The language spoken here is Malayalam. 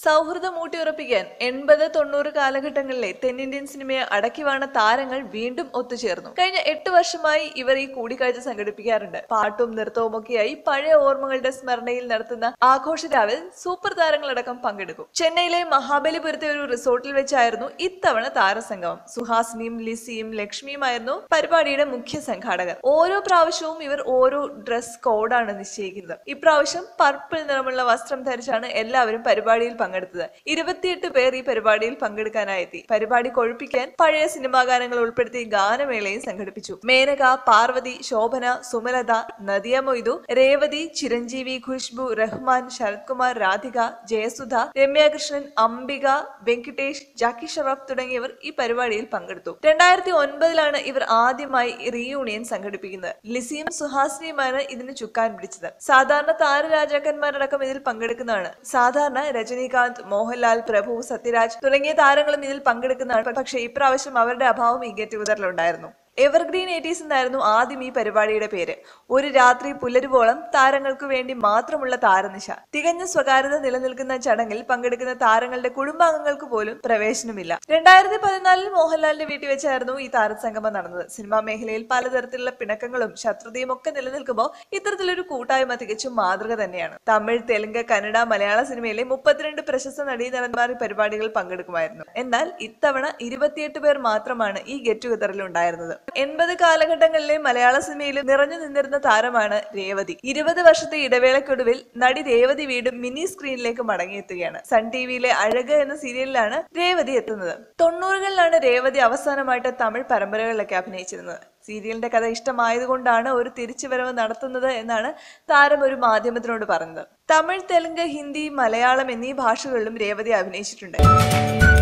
സൗഹൃദം ഊട്ടിയുറപ്പിക്കാൻ എൺപത് തൊണ്ണൂറ് കാലഘട്ടങ്ങളിലെ തെന്നിന്ത്യൻ സിനിമയെ അടക്കി വാണ താരങ്ങൾ വീണ്ടും ഒത്തുചേർന്നു കഴിഞ്ഞ എട്ട് വർഷമായി ഇവർ ഈ കൂടിക്കാഴ്ച സംഘടിപ്പിക്കാറുണ്ട് പാട്ടും നൃത്തവും ഒക്കെയായി പഴയ ഓർമ്മകളുടെ സ്മരണയിൽ നടത്തുന്ന ആഘോഷരാവിൽ സൂപ്പർ താരങ്ങളടക്കം പങ്കെടുക്കും ചെന്നൈയിലെ മഹാബലിപുരത്തെ ഒരു റിസോർട്ടിൽ വെച്ചായിരുന്നു ഇത്തവണ താരസംഗമം സുഹാസിനിയും ലിസിയും ലക്ഷ്മിയുമായിരുന്നു പരിപാടിയുടെ മുഖ്യ സംഘാടകർ ഓരോ പ്രാവശ്യവും ഇവർ ഓരോ ഡ്രസ് കോഡാണ് നിശ്ചയിക്കുന്നത് ഇപ്രാവശ്യം പർപ്പിൾ നിറമുള്ള വസ്ത്രം ധരിച്ചാണ് എല്ലാവരും പരിപാടിയിൽ പങ്കെടുത്തത് ഇരുപത്തിയെട്ട് പേർ ഈ പരിപാടിയിൽ പങ്കെടുക്കാനായി എത്തി പരിപാടി കൊഴുപ്പിക്കാൻ പഴയ സിനിമാ ഗാനങ്ങൾ ഉൾപ്പെടുത്തി ഗാനമേളയും സംഘടിപ്പിച്ചു മേനക പാർവതി ശോഭന സുമലത നദിയ മൊയ്തു രേവതി ചിരഞ്ജീവി ഖുഷ്ബു റഹ്മാൻ ശരത് കുമാർ രാധിക ജയസുധ രമ്യാകൃഷ്ണൻ അംബിക വെങ്കിടേഷ് ജാക്കി ഷറഫ് തുടങ്ങിയവർ ഈ പരിപാടിയിൽ പങ്കെടുത്തു രണ്ടായിരത്തി ഒൻപതിലാണ് ഇവർ ആദ്യമായി റീയൂണിയൻ സംഘടിപ്പിക്കുന്നത് ലിസിയും സുഹാസിനിയുമാണ് ഇതിന് ചുക്കാൻ പിടിച്ചത് സാധാരണ താരരാജാക്കന്മാരടക്കം ഇതിൽ പങ്കെടുക്കുന്നതാണ് സാധാരണ രജനീകാന്ത് മോഹൻലാൽ പ്രഭു സത്യരാജ് തുടങ്ങിയ താരങ്ങളും ഇതിൽ പങ്കെടുക്കുന്നതാണ് പക്ഷേ ഇപ്രാവശ്യം അവരുടെ അഭാവം ഈ ഗെറ്റ് ടുഗദറിലുണ്ടായിരുന്നു എവർഗ്രീൻ എയ്റ്റീസ് എന്നായിരുന്നു ആദ്യം ഈ പരിപാടിയുടെ പേര് ഒരു രാത്രി പുലരുവോളം താരങ്ങൾക്ക് വേണ്ടി മാത്രമുള്ള താരനിശ തികഞ്ഞ സ്വകാര്യത നിലനിൽക്കുന്ന ചടങ്ങിൽ പങ്കെടുക്കുന്ന താരങ്ങളുടെ കുടുംബാംഗങ്ങൾക്ക് പോലും പ്രവേശനമില്ല രണ്ടായിരത്തി പതിനാലിൽ മോഹൻലാലിന്റെ വീട്ടിൽ വെച്ചായിരുന്നു ഈ താരസംഗമം നടന്നത് സിനിമാ മേഖലയിൽ പലതരത്തിലുള്ള പിണക്കങ്ങളും ശത്രുതയും ഒക്കെ നിലനിൽക്കുമ്പോൾ ഇത്തരത്തിലൊരു കൂട്ടായ്മ തികച്ചും മാതൃക തന്നെയാണ് തമിഴ് തെലുങ്ക് കന്നഡ മലയാള സിനിമയിലെ മുപ്പത്തിരണ്ട് പ്രശസ്ത നടീനടന്മാർ ഈ പരിപാടികൾ പങ്കെടുക്കുമായിരുന്നു എന്നാൽ ഇത്തവണ ഇരുപത്തിയെട്ട് പേർ മാത്രമാണ് ഈ ഗെറ്റ് ടുഗദറിൽ ഉണ്ടായിരുന്നത് എൺപത് കാലഘട്ടങ്ങളിലെ മലയാള സിനിമയിൽ നിറഞ്ഞു നിന്നിരുന്ന താരമാണ് രേവതി ഇരുപത് വർഷത്തെ ഇടവേളയ്ക്കൊടുവിൽ നടി രേവതി വീണ്ടും മിനി സ്ക്രീനിലേക്ക് മടങ്ങിയെത്തുകയാണ് സൺ ടി വിയിലെ അഴക് എന്ന സീരിയലിലാണ് രേവതി എത്തുന്നത് തൊണ്ണൂറുകളിലാണ് രേവതി അവസാനമായിട്ട് തമിഴ് പരമ്പരകളിലൊക്കെ അഭിനയിച്ചിരുന്നത് സീരിയലിന്റെ കഥ ഇഷ്ടമായതുകൊണ്ടാണ് ഒരു തിരിച്ചുവരവ് നടത്തുന്നത് എന്നാണ് താരം ഒരു മാധ്യമത്തിനോട് പറഞ്ഞത് തമിഴ് തെലുങ്ക് ഹിന്ദി മലയാളം എന്നീ ഭാഷകളിലും രേവതി അഭിനയിച്ചിട്ടുണ്ട്